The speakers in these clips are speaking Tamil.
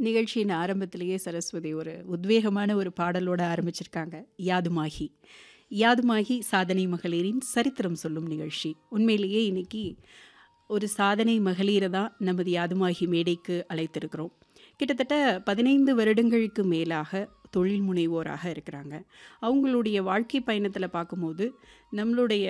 நிகழ்ச்சியின் ஆரம்பத்திலேயே சரஸ்வதி ஒரு உத்வேகமான ஒரு பாடலோட ஆரம்பிச்சிருக்காங்க யாதுமாகி யாதுமாகி சாதனை மகளிரின் சரித்திரம் சொல்லும் நிகழ்ச்சி உண்மையிலேயே இன்னைக்கு ஒரு சாதனை மகளிரை தான் நமது யாதுமாகி மேடைக்கு அழைத்திருக்கிறோம் கிட்டத்தட்ட பதினைந்து வருடங்களுக்கு மேலாக தொழில் முனைவோராக இருக்கிறாங்க அவங்களுடைய வாழ்க்கை பயணத்தில் பார்க்கும்போது நம்மளுடைய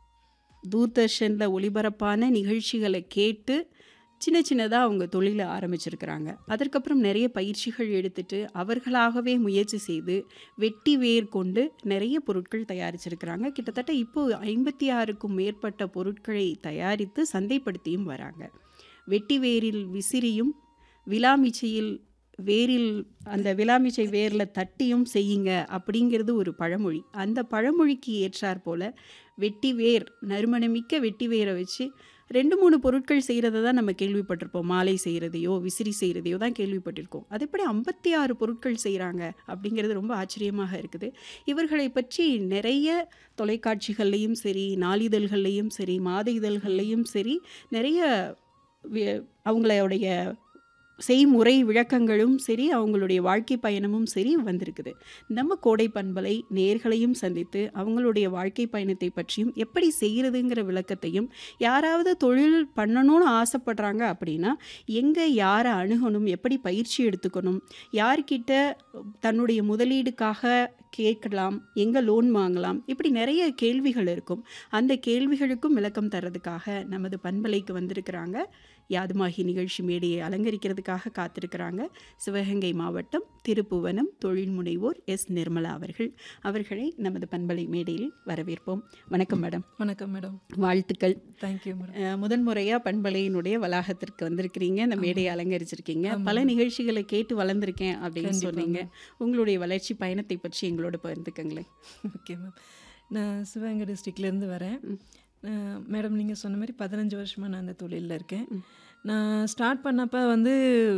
தூர்தர்ஷனில் ஒளிபரப்பான நிகழ்ச்சிகளை கேட்டு சின்ன சின்னதாக அவங்க தொழிலை ஆரம்பிச்சிருக்கிறாங்க அதற்கப்புறம் நிறைய பயிற்சிகள் எடுத்துட்டு அவர்களாகவே முயற்சி செய்து வெட்டி வேர் கொண்டு நிறைய பொருட்கள் தயாரிச்சிருக்கிறாங்க கிட்டத்தட்ட இப்போ ஐம்பத்தி ஆறுக்கும் மேற்பட்ட பொருட்களை தயாரித்து சந்தைப்படுத்தியும் வராங்க வெட்டி வேரில் விசிறியும் விலாமிச்சையில் வேரில் அந்த விலாமிச்சை வேரில் தட்டியும் செய்யுங்க அப்படிங்கிறது ஒரு பழமொழி அந்த பழமொழிக்கு ஏற்றாற் போல வெட்டி வேர் நறுமணமிக்க வெட்டி வேரை வச்சு ரெண்டு மூணு பொருட்கள் செய்கிறத தான் நம்ம கேள்விப்பட்டிருப்போம் மாலை செய்கிறதையோ விசிறி செய்கிறதையோ தான் கேள்விப்பட்டிருக்கோம் அது எப்படி ஐம்பத்தி ஆறு பொருட்கள் செய்கிறாங்க அப்படிங்கிறது ரொம்ப ஆச்சரியமாக இருக்குது இவர்களை பற்றி நிறைய தொலைக்காட்சிகள்லையும் சரி நாளிதழ்கள்லையும் சரி மாத இதழ்கள்லையும் சரி நிறைய வி- அவங்களுடைய செய்முறை விளக்கங்களும் சரி அவங்களுடைய வாழ்க்கை பயணமும் சரி வந்திருக்குது நம்ம கோடை பண்பலை நேர்களையும் சந்தித்து அவங்களுடைய வாழ்க்கை பயணத்தை பற்றியும் எப்படி செய்கிறதுங்கிற விளக்கத்தையும் யாராவது தொழில் பண்ணணும்னு ஆசைப்படுறாங்க அப்படின்னா எங்கே யாரை அணுகணும் எப்படி பயிற்சி எடுத்துக்கணும் யார்கிட்ட தன்னுடைய முதலீடுக்காக கேட்கலாம் எங்கே லோன் வாங்கலாம் இப்படி நிறைய கேள்விகள் இருக்கும் அந்த கேள்விகளுக்கும் விளக்கம் தர்றதுக்காக நமது பண்பலைக்கு வந்திருக்கிறாங்க யாதுமாகி நிகழ்ச்சி மேடையை அலங்கரிக்கிறதுக்காக காத்திருக்கிறாங்க சிவகங்கை மாவட்டம் திருப்புவனம் தொழில் முனைவோர் எஸ் நிர்மலா அவர்கள் அவர்களை நமது பண்பலை மேடையில் வரவேற்போம் வணக்கம் மேடம் வணக்கம் மேடம் வாழ்த்துக்கள் தேங்க்யூ மேடம் அஹ், முதன்முறையாக பண்பலையினுடைய வளாகத்திற்கு வந்திருக்கிறீங்க இந்த மேடையை அலங்கரிச்சிருக்கீங்க பல நிகழ்ச்சிகளை கேட்டு வளர்ந்துருக்கேன் அப்படின்னு சொன்னீங்க உங்களுடைய வளர்ச்சி பயணத்தை பற்றி எங்களோட பகிர்ந்துக்கங்களேன் ஓகே மேம் நான் சிவகங்கை டிஸ்ட்ரிக்ட்லேருந்து வரேன் அஹ், மேடம் நீங்கள் சொன்ன மாதிரி பதினஞ்சு வருஷமாக நான் அந்த தொழிலில் இருக்கேன் நான் ஸ்டார்ட் பண்ணப்போ வந்து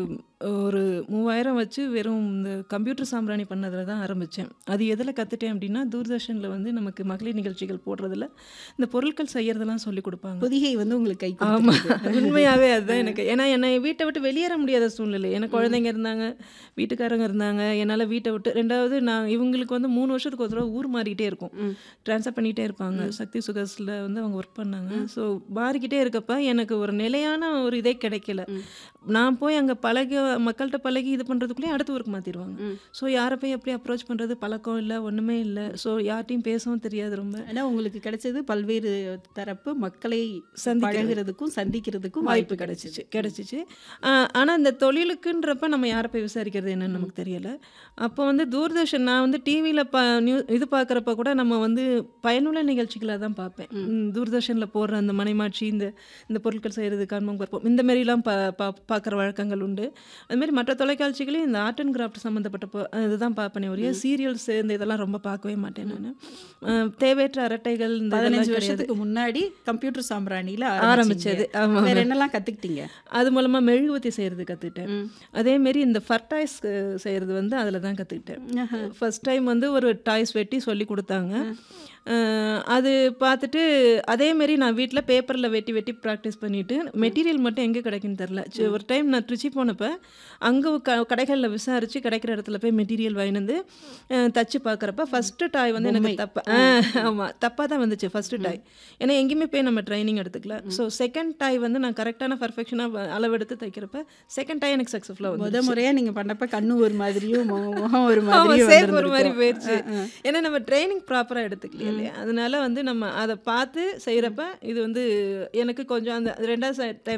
ஒரு மூவாயிரம் வச்சு வெறும் இந்த கம்ப்யூட்டர் சாம்பிராணி பண்ணதில் தான் ஆரம்பித்தேன் அது எதில் கற்றுட்டேன் அப்படின்னா தூர்தர்ஷனில் வந்து நமக்கு மகளிர் நிகழ்ச்சிகள் போடுறதுல இந்த பொருட்கள் செய்யறதெல்லாம் சொல்லி கொடுப்பாங்க பொதிகை வந்து உங்களுக்கு கை ஆமா கொடுத்திருக்கு. உண்மையாவே அதுதான் எனக்கு ஏன்னா என்னை வீட்டை விட்டு வெளியேற முடியாத சூழ்நிலை எனக்கு குழந்தைங்க இருந்தாங்க வீட்டுக்காரங்க இருந்தாங்க என்னால் வீட்டை விட்டு ரெண்டாவது நான் இவங்களுக்கு வந்து மூணு வருஷத்துக்கு ஒரு தடவை ஊர் மாறிக்கிட்டே இருக்கும் ட்ரான்ஸ்ஃபர் பண்ணிகிட்டே இருப்பாங்க சக்தி சுகர்ஸில் வந்து அவங்க ஒர்க் பண்ணாங்க ஸோ மாறிக்கிட்டே இருக்கப்ப எனக்கு ஒரு நிலையான ஒரு இதே கிடைக்கல நான் போய் அங்கே பழகி மக்கள்கிட்ட பழகி இது பண்ணுறதுக்குள்ளேயே அடுத்த ஊருக்கு மாற்றிடுவாங்க ஸோ யாரை போய் எப்படி அப்ரோச் பண்ணுறது பழக்கம் இல்லை ஒன்றுமே இல்லை ஸோ யார்ட்டையும் பேசவும் தெரியாது ரொம்ப ஆனா உங்களுக்கு கிடைச்சது பல்வேறு தரப்பு மக்களை சந்திக்கிறது. பழகுறதுக்கும் சந்திக்கிறதுக்கும் வாய்ப்பு கிடைச்சிச்சு கிடைச்சிச்சு ஆனால் இந்த தொழிலுக்குன்றப்ப நம்ம யாரை போய் விசாரிக்கிறது என்னன்னு நமக்கு தெரியல அப்போ வந்து தூர்தர்ஷன் நான் வந்து டிவியில் பா நியூ இது பார்க்குறப்ப கூட நம்ம வந்து பயனுள்ள நிகழ்ச்சிகளை தான் பார்ப்பேன் தூர்தர்ஷனில் போடுற அந்த மனைமாட்சி இந்த இந்த பொருட்கள் செய்கிறது கண்மம் கற்போம் இந்த மாதிரிலாம் பா பா பார்க்குற வழக்கங்கள் உண்டு அதுமாரி மற்ற தொலைக்காட்சிகளையும் இந்த ஆர்ட் அண்ட் கிராஃப்ட் சம்மந்தப்பட்ட பொ- இதுதான் பார்ப்பேனே ஒரே சீரியல்ஸ் இந்த இதெல்லாம் ரொம்ப பார்க்கவே மாட்டேன் நான் தேவையற்ற அரட்டைகள் இந்த இதெல்லாம் பதினஞ்சு கிடையாது. வருஷத்துக்கு முன்னாடி கம்ப்யூட்டர் சாம்பிராணியில ஆரம்பிச்சது, ஆமா. வேற என்னெல்லாம் கத்துக்கிட்டீங்க அது மூலமாக மெழுகுவத்தி செய்கிறது கற்றுக்கிட்டேன் அதேமாரி இந்த ஃபர்டாய்ஸ் செய்கிறது வந்து அதில் தான் கற்றுக்கிட்டேன் ஃபர்ஸ்ட் டைம் வந்து ஒரு டாய்ஸ் வெட்டி சொல்லி கொடுத்தாங்க அஹ், அது பார்த்துட்டு அதேமாரி நான் வீட்டில் பேப்பரில் வெட்டி வெட்டி ப்ராக்டிஸ் பண்ணிவிட்டு மெட்டீரியல் மட்டும் எங்கே கிடைக்குன்னு தெரில சரி, ஒரு டைம் நான் திருச்சி போனப்போ அங்கே க கடைகளில் விசாரித்து கிடைக்கிற இடத்துல போய் மெட்டீரியல் வாங்கிட்டு வந்து அஹ், தச்சு பார்க்குறப்ப ஃபஸ்ட்டு டாய் வந்து எனக்கு தப்பா ஆமாம் தப்பாக தான் வந்துச்சு ஃபஸ்ட்டு டாய் ஏன்னா எங்கேயுமே போய் நம்ம ட்ரைனிங் எடுத்துக்கல ஸோ செகண்ட் டாய் வந்து நான் கரெக்டான பர்ஃபெக்ஷனாக அளவெடுத்து தைக்கிறப்ப செகண்ட் டாய் எனக்கு சக்ஸஸ்ஃபுல்லாக வந்து முத முறையா நீங்க பண்ணப்ப கண்ணு ஒரு மாதிரியும் மு- முகம் ஒரு ஆமா, மாதிரியும் shape ஒரு மாதிரி வந்திருந்திருக்கும். போயிடுச்சு ஏன்னா நம்ம ட்ரைனிங் ப்ராப்பராக எடுத்துக்கலையா இல்லையா அதனால வந்து நம்ம அதை பார்த்து செய்கிறப்ப இது வந்து எனக்கு கொஞ்சம் அந்த ரெண்டாவது டைம்